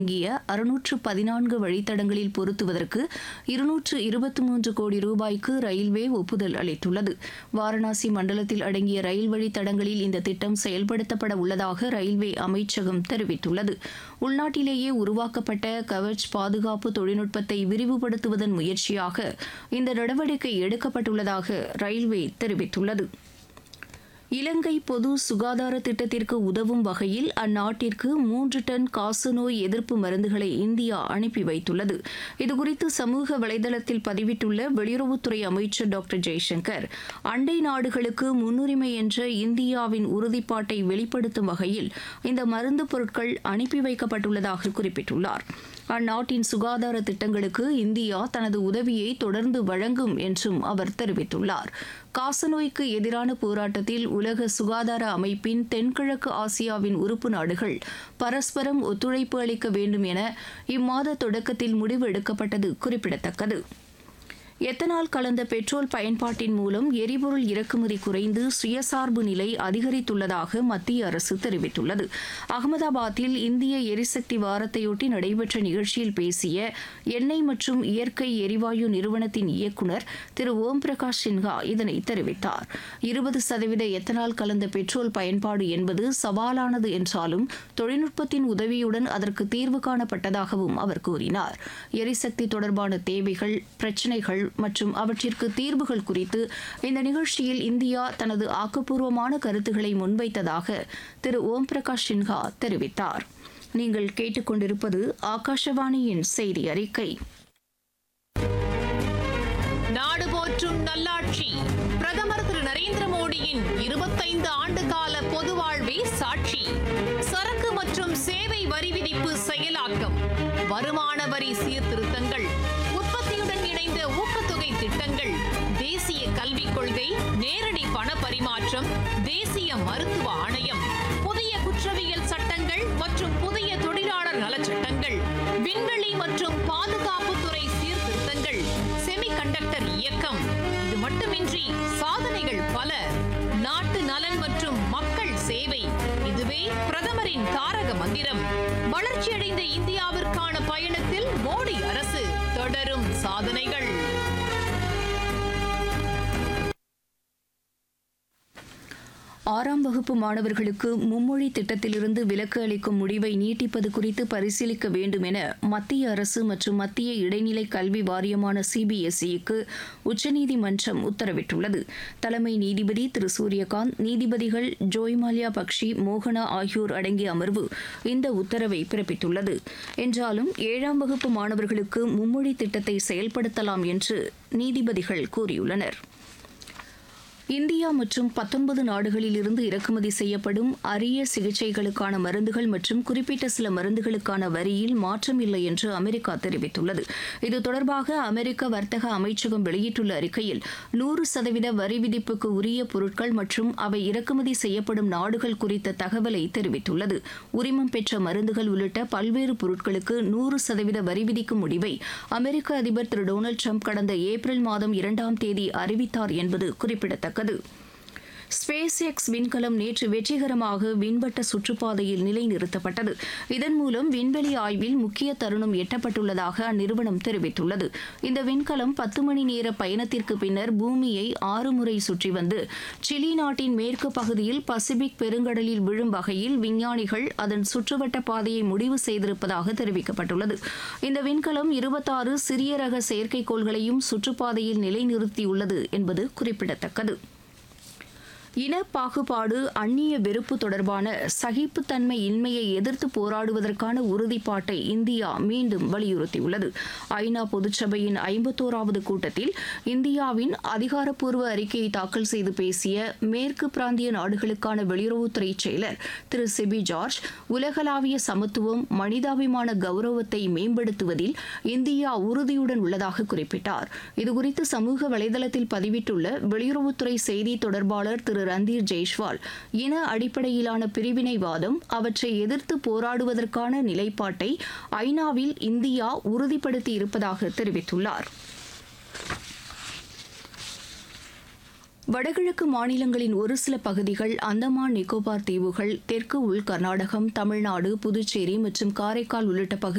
இய அறுநூற்று பதினான்கு வழித்தடங்களில் பொருத்துவதற்கு இருநூற்று இருபத்தி மூன்று கோடி ரூபாய்க்கு ரயில்வே ஒப்புதல் அளித்துள்ளது வாரணாசி மண்டலத்தில் அடங்கிய ரயில் வழித்தடங்களில் இந்த திட்டம் செயல்படுத்தப்பட உள்ளதாக ரயில்வே அமைச்சகம் தெரிவித்துள்ளது உள்நாட்டிலேயே உருவாக்கப்பட்ட கவச் பாதுகாப்பு தொழில்நுட்பத்தை விரிவுபடுத்துவதன் முயற்சியாக இந்த நடவடிக்கை எடுக்கப்பட்டுள்ளதாக ரயில்வே தெரிவித்துள்ளது இலங்கை பொது சுகாதார திட்டத்திற்கு உதவும் வகையில் அந்நாட்டிற்கு மூன்று டன் காசநோய் எதிர்ப்பு மருந்துகளை இந்தியா அனுப்பி வைத்துள்ளது இதுகுறித்து சமூக வலைதளத்தில் பதிவிட்டுள்ள வெளியுறவுத்துறை அமைச்சர் டாக்டர் ஜெய்சங்கர் அண்டை நாடுகளுக்கு முன்னுரிமை என்ற இந்தியாவின் உறுதிப்பாட்டை வெளிப்படுத்தும் வகையில் இந்த மருந்து பொருட்கள் அனுப்பி வைக்கப்பட்டுள்ளதாக குறிப்பிட்டுள்ளார் அந்நாட்டின் சுகாதார திட்டங்களுக்கு இந்தியா தனது உதவியை தொடர்ந்து வழங்கும் என்றும் அவர் தெரிவித்துள்ளார் காசநோய்க்கு எதிரான போராட்டத்தில் உலக சுகாதார அமைப்பின் தென்கிழக்கு ஆசியாவின் உறுப்பு நாடுகள் பரஸ்பரம் ஒத்துழைப்பு அளிக்க வேண்டும் என இம்மாத தொடக்கத்தில் முடிவு எடுக்கப்பட்டது குறிப்பிடத்தக்கது எத்தனால் கலந்த பெட்ரோல் பயன்பாட்டின் மூலம் எரிபொருள் இறக்குமதி குறைந்து சுயசார்பு நிலை அதிகரித்துள்ளதாக மத்திய அரசு தெரிவித்துள்ளது அகமதாபாத்தில் இந்திய எரிசக்தி வாரத்தையொட்டி நடைபெற்ற நிகழ்ச்சியில் பேசிய எண்ணெய் மற்றும் இயற்கை எரிவாயு நிறுவனத்தின் இயக்குநர் திரு ஓம் பிரகாஷ் சின்ஹா இதனை தெரிவித்தார் இருபது சதவீத எத்தனால் கலந்த பெட்ரோல் பயன்பாடு என்பது சவாலானது என்றாலும் தொழில்நுட்பத்தின் உதவியுடன் அதற்கு தீர்வு காணப்பட்டதாகவும் அவர் கூறினார் எரிசக்தி தொடர்பான தேவைகள் பிரச்சினைகள் மற்றும் அவற்றிற்கு தீர்வுகள் குறித்து இந்த நிகழ்ச்சியில் இந்தியா தனது ஆக்கப்பூர்வமான கருத்துக்களை முன்வைத்ததாக திரு ஓம் பிரகாஷ் சின்ஹா தெரிவித்தார் நீங்கள் கேட்டுக்கொண்டிருப்பது ஆகாஷவாணியின் செய்தி அறிக்கை நாடு போற்றும் நல்லாட்சி பிரதமர் திரு நரேந்திர மோடியின் இருபத்தைந்து ஆண்டு கால பொது வாழ்வே சாட்சி சரக்கு மற்றும் சேவை வரி விதிப்பு செயலாக்கம் வருமான வரி சீர்திருத்தங்கள் உற்பத்தியுடன் இணைந்த ஊக்கத்தொகை திட்டங்கள் தேசிய கல்விக் கொள்கை நேரடி பண பரிமாற்றம் தேசிய மருத்துவ ஆணையம் புதிய குற்றவியல் சட்டங்கள் மற்றும் புதிய தொழிலாளர் நலச்சட்டங்கள் விண்வெளி மற்றும் பாதுகாப்புத்துறை சீர்திருத்தங்கள் செமிகண்டக்டர் இயக்கம் இது மட்டுமின்றி சாதனைகள் பல நாட்டு நலன் மற்றும் மக்கள் சேவை இதுவே பிரதமரின் தாரக மந்திரம் வளர்ச்சியடைந்த இந்தியாவிற்கான பயணத்தில் மோடி அரசு தொடரும் சாதனைகள் ஆறாம் வகுப்பு மாணவர்களுக்கு மும்மொழி திட்டத்திலிருந்து விலக்கு அளிக்கும் முடிவை நீட்டிப்பது குறித்து பரிசீலிக்க வேண்டும் என மத்திய அரசு மற்றும் மத்திய இடைநிலை கல்வி வாரியமான சிபிஎஸ்இக்கு உச்சநீதிமன்றம் உத்தரவிட்டுள்ளது தலைமை நீதிபதி திரு சூரியகாந்த் நீதிபதிகள் ஜோய்மால்யா பக்ஷி மோகனா ஆகியோர் அடங்கிய அமர்வு இந்த உத்தரவை பிறப்பித்துள்ளது என்றாலும் ஏழாம் வகுப்பு மாணவர்களுக்கு மும்மொழி திட்டத்தை செயல்படுத்தலாம் என்று நீதிபதிகள் கூறியுள்ளனர் இந்தியா மற்றும் பத்தொன்பது நாடுகளில் இருந்து இறக்குமதி செய்யப்படும் அரிய சிகிச்சைகளுக்கான மருந்துகள் மற்றும் குறிப்பிட்ட சில மருந்துகளுக்கான வரியில் மாற்றம் இல்லை என்று அமெரிக்கா தெரிவித்துள்ளது இது தொடர்பாக அமெரிக்க வர்த்தக அமைச்சகம் வெளியிட்டுள்ள அறிக்கையில் நூறு சதவீத வரி விதிப்புக்கு உரிய பொருட்கள் மற்றும் அவை இறக்குமதி செய்யப்படும் நாடுகள் குறித்த தகவலை தெரிவித்துள்ளது உரிமம் பெற்ற மருந்துகள் உள்ளிட்ட பல்வேறு பொருட்களுக்கு நூறு சதவீத வரி விதிக்கும் முடிவை அமெரிக்க அதிபர் திரு டொனால்டு ட்ரம்ப் கடந்த ஏப்ரல் மாதம் இரண்டாம் தேதி அறிவித்தார் என்பது குறிப்பிடத்தக்கது ஸ்பேஸ் எக்ஸ் விண்கலம் நேற்று வெற்றிகரமாக விண்வட்ட சுற்றுப்பாதையில் நிலைநிறுத்தப்பட்டது இதன் மூலம் விண்வெளி ஆய்வில் முக்கிய தருணம் எட்டப்பட்டுள்ளதாக அந்நிறுவனம் தெரிவித்துள்ளது இந்த விண்கலம் பத்து மணி நேர பயணத்திற்கு பின்னர் பூமியை ஆறு முறை சுற்றி வந்து சிலி நாட்டின் மேற்கு பகுதியில் பசிபிக் பெருங்கடலில் விழும் வகையில் விஞ்ஞானிகள் அதன் சுற்றுவட்ட பாதையை முடிவு செய்திருப்பதாக தெரிவிக்கப்பட்டுள்ளது இந்த விண்கலம் இருபத்தாறு சிறிய ரக செயற்கைக்கோள்களையும் சுற்றுப்பாதையில் நிலைநிறுத்தியுள்ளது என்பது குறிப்பிடத்தக்கது இன பாகுபாடு அந்நிய வெறுப்பு தொடர்பான சகிப்புத்தன்மை இன்மையை எதிர்த்து போராடுவதற்கான உறுதிப்பாட்டை இந்தியா மீண்டும் வலியுறுத்தியுள்ளது ஐநா பொதுச்சபையின் ஐம்பத்தோராவது கூட்டத்தில் இந்தியாவின் அதிகாரப்பூர்வ அறிக்கையை தாக்கல் செய்து பேசிய மேற்கு பிராந்திய நாடுகளுக்கான வெளியுறவுத்துறை செயலர் திரு செபி ஜார்ஜ் உலகளாவிய சமத்துவம் மனிதாபிமான கௌரவத்தை மேம்படுத்துவதில் இந்தியா உறுதியுடன் உள்ளதாக குறிப்பிட்டார் இதுகுறித்து சமூக வலைதளத்தில் பதிவிட்டுள்ள வெளியுறவுத்துறை செய்தி தொடர்பாளர் திரு ரந்தீர் ஜெய்ஷ்வால் இன அடிப்படையிலான பிரிவினைவாதம் அவற்றை எதிர்த்து போராடுவதற்கான நிலைப்பாட்டை ஐநாவில் இந்தியா உறுதிப்படுத்தி இருப்பதாக தெரிவித்துள்ளார் வடகிழக்கு மாநிலங்களின் ஒரு சில பகுதிகள் அந்தமான் நிக்கோபார் தீவுகள் தெற்கு உள் கர்நாடகம் தமிழ்நாடு புதுச்சேரி மற்றும் காரைக்கால் உள்ளிட்ட பகுதி